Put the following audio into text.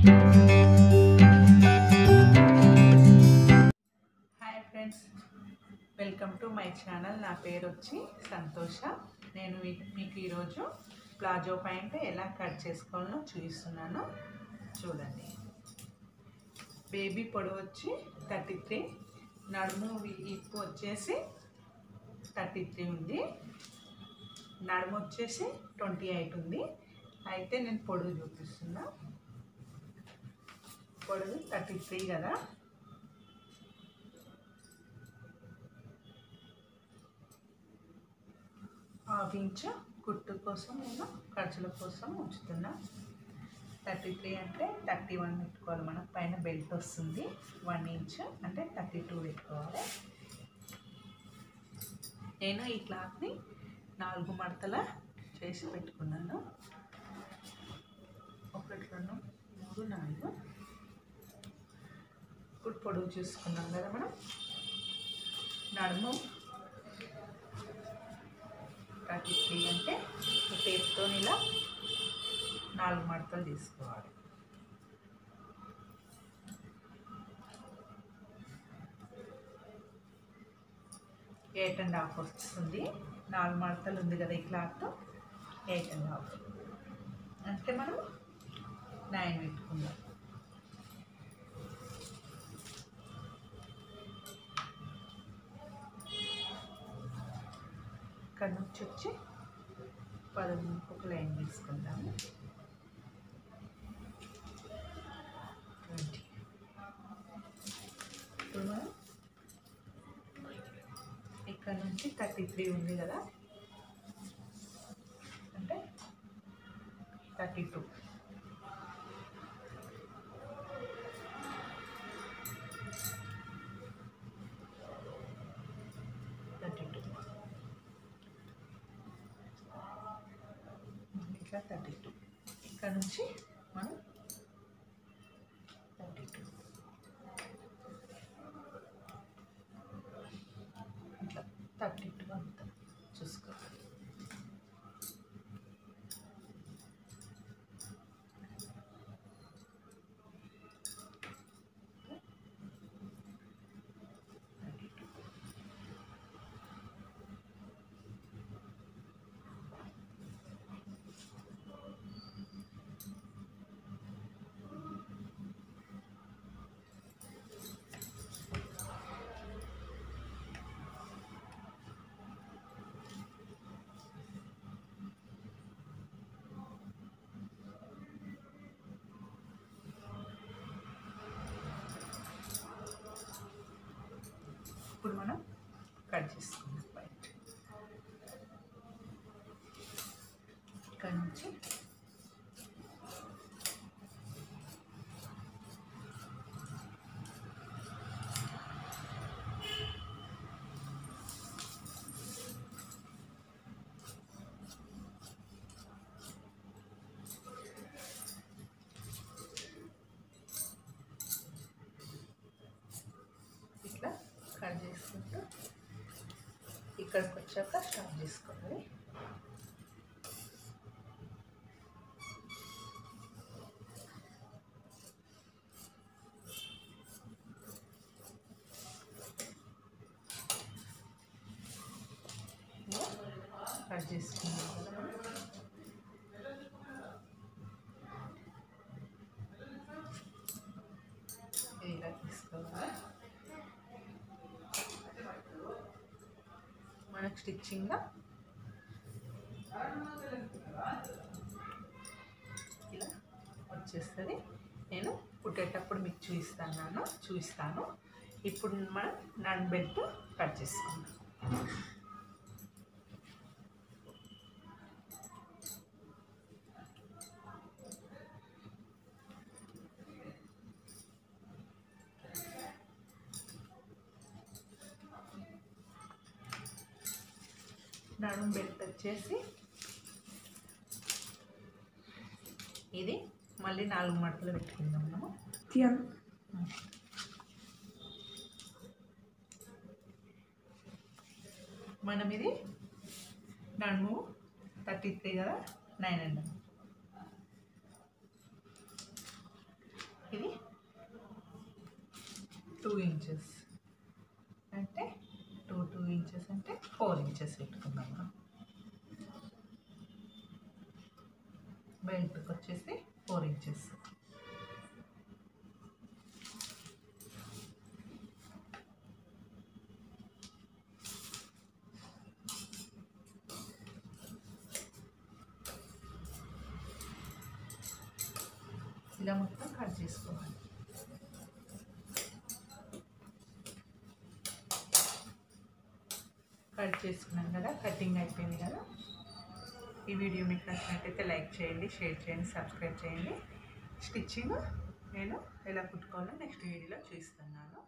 Hi friends welcome to my channel నా పేరు వచ్చి సంతోష నేను మీ- మీకు ఈరోజు ప్లాజో ప్యాంట్ ఎలా కట్ చేసుకోవాలో చూపిస్తున్నాను చూడండి బేబీ పొడవు వచ్చి థర్టీ త్రీ నడుము వి- ఇప్పు వచ్చేసి థర్టీ త్రీ ఉంది నడుము వచ్చేసి ట్వంటీ ఎయిట్ ఉంది అయితే నేను పొడవు చూపిస్తున్నా పొడవు థర్టీ త్రీ కదా హాఫ్ ఇంచ్ కుట్టు కోసం నేను ఖర్చుల కోసం ఉంచుతున్నా థర్టీ త్రీ అంటే థర్టీ వన్ పెట్టుకోవాలి మనకు పైన బెల్ట్ వస్తుంది వన్ ఇంచ్ అంటే థర్టీ టూ పెట్టుకోవాలి నేను ఈ క్లాత్ని నాలుగు మడతల చేసి పెట్టుకున్నాను ఒకటి రెండు మూడు నాలుగు ఇప్పుడు పొడవు చూసుకున్నాం కదా మనం నడుము థర్టీ త్రీ అంటే ఈ టేప్తో ఇలా నాలుగు మడతలు తీసుకోవాలి ఎయిట్ అండ్ హాఫ్ వస్తుంది నాలుగు మడతలు ఉంది కదా ఈ క్లాత్ ఎయిట్ అండ్ హాఫ్ అంటే మనం నైన్ పెట్టుకుందాం ఇక్కడ నుంచి వచ్చి పదమూడు ఒక లైన్ తీసుకుందాము ట్వంటీ ఇప్పుడు మనం ఇక్కడ నుంచి థర్టీ త్రీ ఉంది కదా అంటే థర్టీ టూ థర్టీ టూ ఇట్లా థర్టీ టూ ఇక్కడ నుంచి మనం థర్టీ టూ ఇట్లా థర్టీ టూ అంతా చూసుకోవాలి థర్టీ టూ ఇప్పుడు మనం కట్ చేసుకుందాం బయట ఇక్కడ నుంచి ఇట్లా కట్ చేసుకుంటూ ఇక్కడికి వచ్చాక స్టార్ట్ చేసుకోవాలి ఇలా కట్ చేసుకున్నాం కదా మనం. ఇది ఇలా తీసుకోవాలి మనకు స్టిచ్చింగ్గా ఇలా వచ్చేస్తుంది నేను కుట్టేటప్పుడు మీకు చూపిస్తాను చూపిస్తాను ఇప్పుడు మనం నన్ బెల్ట్ కట్ చేసుకుందాం నడుం బెల్ట్ వచ్చేసి ఇది మళ్ళీ నాలుగు మడతలు పెట్టుకుందాం మనము మనం ఇది నడుము థర్టీ త్రీ కదా నైన్ అండ్ టూ ఇంచెస్ అంటే టూ టూ ఇంచెస్ అంటే ఫోర్ ఇంచెస్ పెట్టుకుందాం మనం బెల్ట్కి వచ్చేసి ఫోర్ ఇంచెస్ ఇలా మొత్తం కట్ చేసుకోవాలి కట్ చేసుకున్నాం కదా కటింగ్ అయిపోయింది కదా ఈ వీడియో మీకు నచ్చినట్టయితే లైక్ చేయండి షేర్ చేయండి సబ్స్క్రైబ్ చేయండి స్టిచ్చింగ్ నేను ఎలా కుట్టుకోవాలో నెక్స్ట్ వీడియోలో చూస్తున్నాను